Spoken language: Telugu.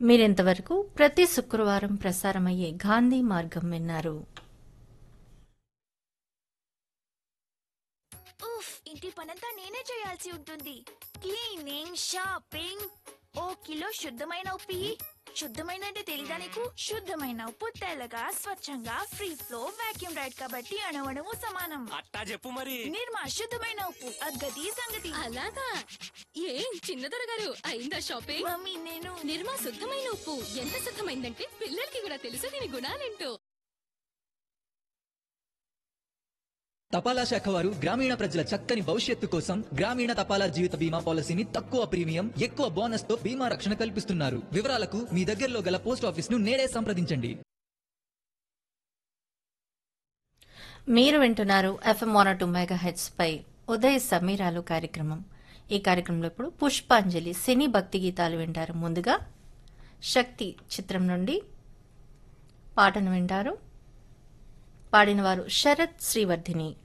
మీరింతవరకు ప్రతి శుక్రవారం ప్రసారమయ్యే గాంధీ మార్గం విన్నారు ఉఫ్ ఇంటి పనంతా నేనే చేయాల్సి ఉంటుంది క్లీనింగ్ షాపింగ్ ఓ కిలో శుద్ధమైన ఉప్పి శుద్ధమైన అంటే తెలీదా నీకు శుద్ధమైన ఉప్పు తెల్లగా స్వచ్ఛంగా ఫ్రీ ఫ్లో వాక్యూమ్ రైడ్ కాబట్టి అణవణము సమానం అట్టా చెప్పు మరి నిర్మా శుద్ధమైన ఉప్పు అగ్గది సంగతి అలాగా ఏం చిన్నదొర గారు అయిందా షాపింగ్ మమ్మీ నేను నిర్మా శుద్ధమైన ఉప్పు ఎంత శుద్ధమైందంటే పిల్లలకి కూడా తెలుసు దీని గుణాలేంటో తపాలా శాఖ వారు గ్రామీణ ప్రజల చక్కని భవిష్యత్తు కోసం గ్రామీణ తపాలా జీవిత బీమా పాలసీని తక్కువ ప్రీమియం ఎక్కువ బోనస్ తో బీమా రక్షణ కల్పిస్తున్నారు వివరాలకు మీ దగ్గరలో గల పోస్ట్ ఆఫీస్ ను నేడే సంప్రదించండి మీరు వింటున్నారు FM one two mega heads పై ఉదయ సమీరాలు కార్యక్రమం ఈ కార్యక్రమంలో ఇప్పుడు పుష్పాంజలి సినీ భక్తి గీతాలు వింటారు ముందుగా శక్తి చిత్రం నుండి పాటను వింటారు పాడినవారు శరత్ శ్రీవర్ధిని